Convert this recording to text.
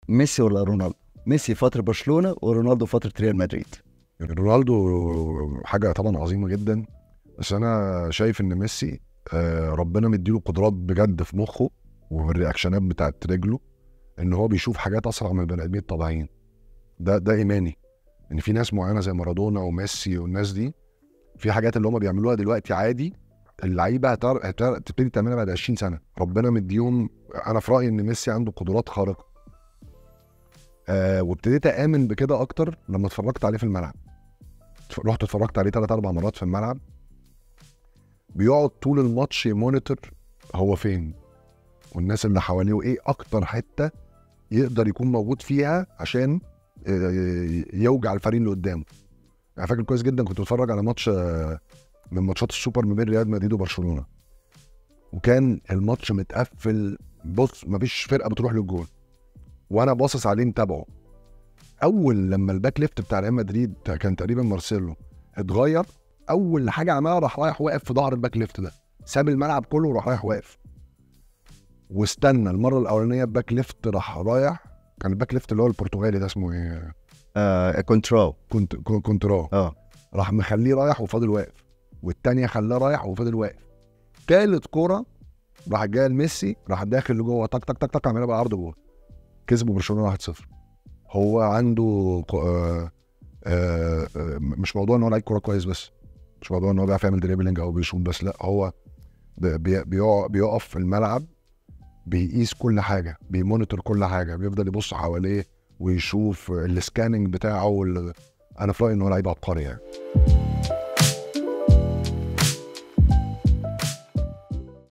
ميسي ولا رونالدو ميسي فتره برشلونه ورونالدو فتره ريال مدريد رونالدو حاجه طبعا عظيمه جدا بس انا شايف ان ميسي آه، ربنا مديله قدرات بجد في مخه والرياكشنات بتاعت رجله ان هو بيشوف حاجات اسرع من البني ادمين الطبيعيين ده ده ايماني ان في ناس معينه زي مارادونا وميسي والناس دي في حاجات اللي هم بيعملوها دلوقتي عادي اللعيبه هتر... هتر... تبتدي تعملها بعد 20 سنه ربنا مديهم انا في رايي ان ميسي عنده قدرات خارقه آه وابتديت امن بكده اكتر لما اتفرجت عليه في الملعب رحت اتفرجت عليه ثلاث اربع مرات في الملعب بيقعد طول الماتش يمونيتور هو فين والناس اللي حواليه وايه اكتر حته يقدر يكون موجود فيها عشان آه، يوجع الفريق اللي قدامه يعني فاكر كويس جدا كنت بتفرج على ماتش آه، من ماتشات السوبر ما بين ريال مدريد وبرشلونه وكان الماتش متقفل بص مفيش فرقه بتروح للجول وانا باصص عليه متابعه اول لما الباك ليفت بتاع ريال مدريد كان تقريبا مارسيلو اتغير اول حاجه عملها راح رايح واقف في ظهر الباك ليفت ده ساب الملعب كله وراح رايح واقف واستنى المره الاولانيه الباك ليفت راح رايح كان الباك ليفت اللي هو البرتغالي ده اسمه ايه آه كونتراو كنت كونترا اه راح مخليه رايح وفاضل واقف والتانية خلاه رايح وفاضل واقف تالت كوره راح جاي لميسي راح داخل لجوه تك تك تك تك عملها بقى عرض جوه كسبوا برشلونه 1-0 هو عنده ق- آه آه آه مش موضوع ان هو لعيب كوره كويس بس مش موضوع ان هو بيعرف يعمل دريبلينج او بيشوط بس لا هو بي- بي- بيقع- بيقف في الملعب بيقيس كل حاجه بيمونيتور كل حاجه بيفضل يبص حواليه ويشوف السكاننج بتاعه وال... انا في رايي ان هو لعيب عبقري يعني